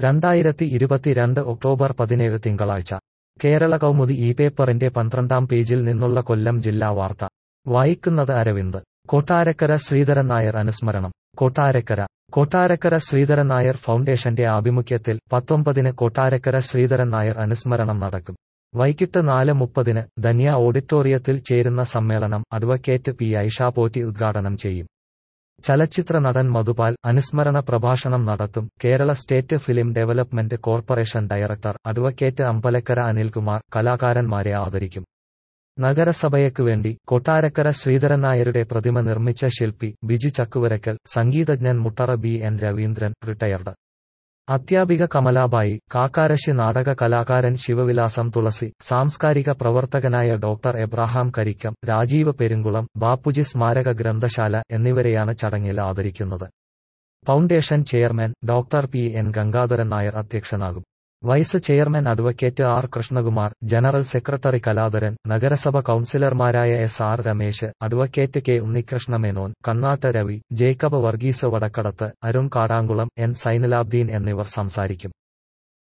രണ്ടായിരത്തി ഇരുപത്തിരണ്ട് ഒക്ടോബർ പതിനേഴ് തിങ്കളാഴ്ച കേരള കൗമുദി ഈ പേപ്പറിന്റെ പന്ത്രണ്ടാം പേജിൽ നിന്നുള്ള കൊല്ലം ജില്ലാ വാർത്ത വായിക്കുന്നത് അരവിന്ദ് കൊട്ടാരക്കര ശ്രീധരൻ നായർ അനുസ്മരണം കൊട്ടാരക്കര കൊട്ടാരക്കര ശ്രീധരൻ നായർ ഫൗണ്ടേഷന്റെ ആഭിമുഖ്യത്തിൽ പത്തൊമ്പതിന് കൊട്ടാരക്കര ശ്രീധരൻ നായർ അനുസ്മരണം നടക്കും വൈകിട്ട് നാല് മുപ്പതിന് ധന്യ ഓഡിറ്റോറിയത്തിൽ ചേരുന്ന സമ്മേളനം അഡ്വക്കേറ്റ് പി ഐഷ പോറ്റി ഉദ്ഘാടനം ചെയ്യും ചലച്ചിത്ര നടൻ മധുപാൽ അനുസ്മരണ പ്രഭാഷണം നടത്തും Kerala state film development corporation director advocate Ambalakkara Anilkumar കലാകാരന്മാരെ ആദരിക്കും നഗരസഭയ്ക്കു വേണ്ടി കൊട്ടാരക്കര ശ്രീധരൻ നായരുടെ പ്രതിമ നിർമ്മിച്ച ശില്പി ബിജു ചക്കുവരക്കൽ സംഗീതജ്ഞൻ Muttara B N Raveendran retired അധ്യാപിക കമലാബായി കാക്കാരശി നാടക കലാകാരൻ ശിവവിലാസം തുളസി സാംസ്കാരിക പ്രവർത്തകനായ ഡോക്ടർ എബ്രഹാം കരിക്കം രാജീവ് പെരുങ്കുളം ബാപ്പുജി സ്മാരക ഗ്രന്ഥശാല എന്നിവരെയാണ് ചടങ്ങിൽ ആദരിക്കുന്നത് foundation chairman doctor P N Gangadharan Nair അധ്യക്ഷനാകും vice chairman advocate R Krishnakumar general secretary Kaladharan നഗരസഭ കൌൺസിലർമാരായ S R Ramesh advocate K Unnikrishna Menon Kannatt Ravi Jacob Varghese Vadakkadath Arun Kadankulam N Sainalabdeen എന്നിവർ സംസാരിക്കും